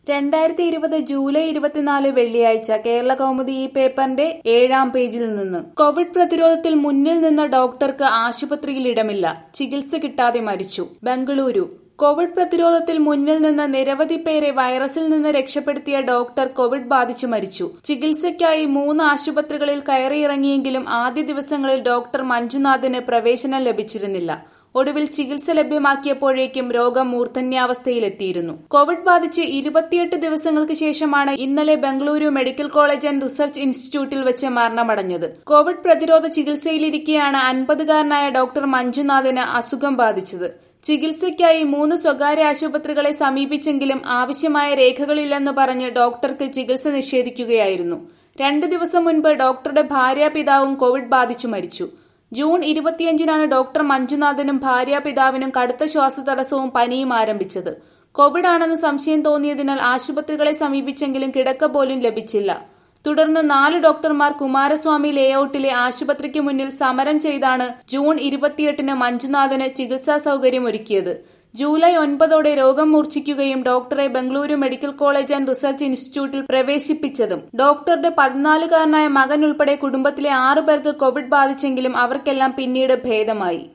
രണ്ടായിരത്തി ഇരുപത് ജൂലൈ ഇരുപത്തിനാല് വെള്ളിയാഴ്ച കേരള കൗമുദി ഈ പേപ്പറിന്റെ ഏഴാം പേജിൽ നിന്ന് കോവിഡ് പ്രതിരോധത്തിൽ മുന്നിൽ നിന്ന ഡോക്ടർക്ക് ആശുപത്രിയിൽ ഇടമില്ല ചികിത്സ കിട്ടാതെ മരിച്ചു ബംഗളൂരു കോവിഡ് പ്രതിരോധത്തിൽ മുന്നിൽ നിന്ന് നിരവധി പേരെ വൈറസിൽ നിന്ന് രക്ഷപ്പെടുത്തിയ ഡോക്ടർ കോവിഡ് ബാധിച്ചു മരിച്ചു ചികിത്സയ്ക്കായി മൂന്ന് ആശുപത്രികളിൽ കയറിയിറങ്ങിയെങ്കിലും ആദ്യ ദിവസങ്ങളിൽ ഡോക്ടർ മഞ്ജുനാഥിന് പ്രവേശനം ലഭിച്ചിരുന്നില്ല ഒടുവിൽ ചികിത്സ ലഭ്യമാക്കിയപ്പോഴേക്കും രോഗം മൂർധന്യാവസ്ഥയിലെത്തിയിരുന്നു കോവിഡ് ബാധിച്ച് ഇരുപത്തിയെട്ട് ദിവസങ്ങൾക്ക് ശേഷമാണ് ഇന്നലെ Bengaluru medical college and research ഇൻസ്റ്റിറ്റ്യൂട്ടിൽ വെച്ച് മരണമടഞ്ഞത് കോവിഡ് പ്രതിരോധ ചികിത്സയിലിരിക്കെയാണ് അൻപതുകാരനായ ഡോക്ടർ മഞ്ജുനാഥിന് അസുഖം ബാധിച്ചത് ചികിത്സയ്ക്കായി മൂന്ന് സ്വകാര്യ ആശുപത്രികളെ സമീപിച്ചെങ്കിലും ആവശ്യമായ രേഖകളില്ലെന്ന് പറഞ്ഞ് ഡോക്ടർക്ക് ചികിത്സ നിഷേധിക്കുകയായിരുന്നു രണ്ടു ദിവസം മുൻപ് ഡോക്ടറുടെ ഭാര്യാപിതാവും കോവിഡ് ബാധിച്ചു മരിച്ചു ജൂൺ ഇരുപത്തിയഞ്ചിനാണ് ഡോക്ടർ മഞ്ജുനാഥനും ഭാര്യാപിതാവിനും കടുത്ത ശ്വാസതടസ്സവും പനിയും ആരംഭിച്ചത് കോവിഡ് ആണെന്ന് സംശയം തോന്നിയതിനാൽ ആശുപത്രികളെ സമീപിച്ചെങ്കിലും കിടക്ക പോലും ലഭിച്ചില്ല തുടർന്ന് നാല് ഡോക്ടർമാർ കുമാരസ്വാമി ലേഔട്ടിലെ ആശുപത്രിക്ക് മുന്നിൽ സമരം ചെയ്താണ് ജൂൺ ഇരുപത്തിയെട്ടിന് മഞ്ജുനാഥന് ചികിത്സാ സൗകര്യം ഒരുക്കിയത് ജൂലൈ ഒൻപതോടെ രോഗം മൂർച്ഛിക്കുകയും ഡോക്ടറെ Bengaluru medical college and research ഇൻസ്റ്റിറ്റ്യൂട്ടിൽ പ്രവേശിപ്പിച്ചതും ഡോക്ടറുടെ പതിനാലുകാരനായ മകൻ ഉൾപ്പെടെ കുടുംബത്തിലെ ആറു പേർക്ക് കോവിഡ് ബാധിച്ചെങ്കിലും അവർക്കെല്ലാം പിന്നീട് ഭേദമായി